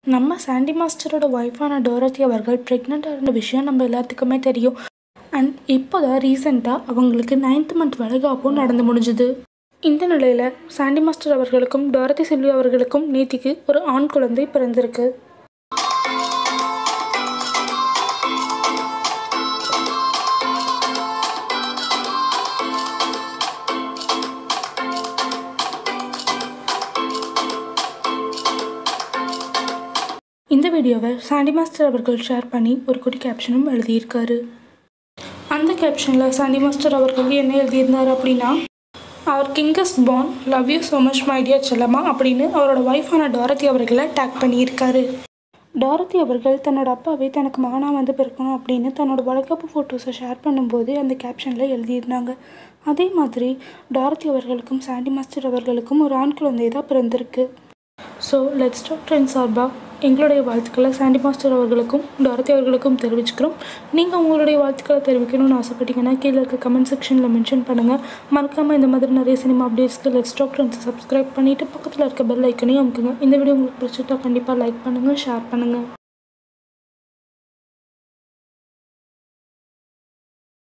நம்ம சாண்டி மாஸ்டரோட ஒய்ஃபான டோரத்தி அவர்கள் ப்ரெக்னெண்ட்டாக இருந்த விஷயம் நம்ம எல்லாத்துக்குமே தெரியும் அண்ட் இப்போ தான் ரீசெண்டாக அவங்களுக்கு நைன்த் மந்த் வளைகாப்பும் நடந்து முடிஞ்சுது இந்த நிலையில் சாண்டி மாஸ்டர் அவர்களுக்கும் டோரத்தி செல்வி அவர்களுக்கும் நேத்திக்கு ஒரு ஆண் குழந்தை பிறந்திருக்கு இந்த வீடியோவை சாண்டி மாஸ்டர் அவர்கள் ஷேர் பண்ணி ஒரு குட்டி கேப்ஷனும் எழுதியிருக்காரு அந்த கேப்ஷனில் சாண்டி மாஸ்டர் அவர்கள் என்ன எழுதியிருந்தார் அப்படின்னா அவர் கிங்கஸ் பான் love you so much my dear Chellamma அப்படின்னு அவரோட ஒய்ஃபான டாரதி அவர்களை டேக் பண்ணியிருக்காரு டாரதி அவர்கள் தன்னோட அப்பாவே தனக்கு மகனாக வந்து பிறக்கணும் அப்படின்னு தன்னோட வளர்க்கப்பு ஃபோட்டோஸை ஷேர் பண்ணும்போது அந்த கேப்ஷனில் எழுதியிருந்தாங்க அதே மாதிரி டாரதி அவர்களுக்கும் சாண்டி மாஸ்டர் அவர்களுக்கும் ஒரு ஆண் குழந்தை தான் பிறந்திருக்கு ஸோ லெட்ஸ் டாக் ட்ரெண்ட் சார்பாக எங்களுடைய வாழ்த்துக்களை சாண்டி மாஸ்டர் அவர்களுக்கும் டாரதி அவர்களுக்கும் தெரிவிச்சுக்கிறோம் நீங்கள் உங்களுடைய வாழ்த்துக்களை தெரிவிக்கணும்னு ஆசைப்பட்டீங்கன்னா கீழே இருக்க கமெண்ட் செக்ஷனில் மென்ஷன் பண்ணுங்கள் மறக்காமல் இந்த மாதிரி நிறைய சினிமா அப்டேட்ஸ்க்கு லெட்ஸ் டாக் ட்ரெண்ட்ஸை சப்ஸ்கிரைப் பண்ணிவிட்டு பக்கத்தில் இருக்க பெல் ஐக்கனையும் அமுக்குங்க இந்த வீடியோ உங்களுக்கு பிடிச்சிட்டா கண்டிப்பாக லைக் பண்ணுங்கள் ஷேர் பண்ணுங்கள்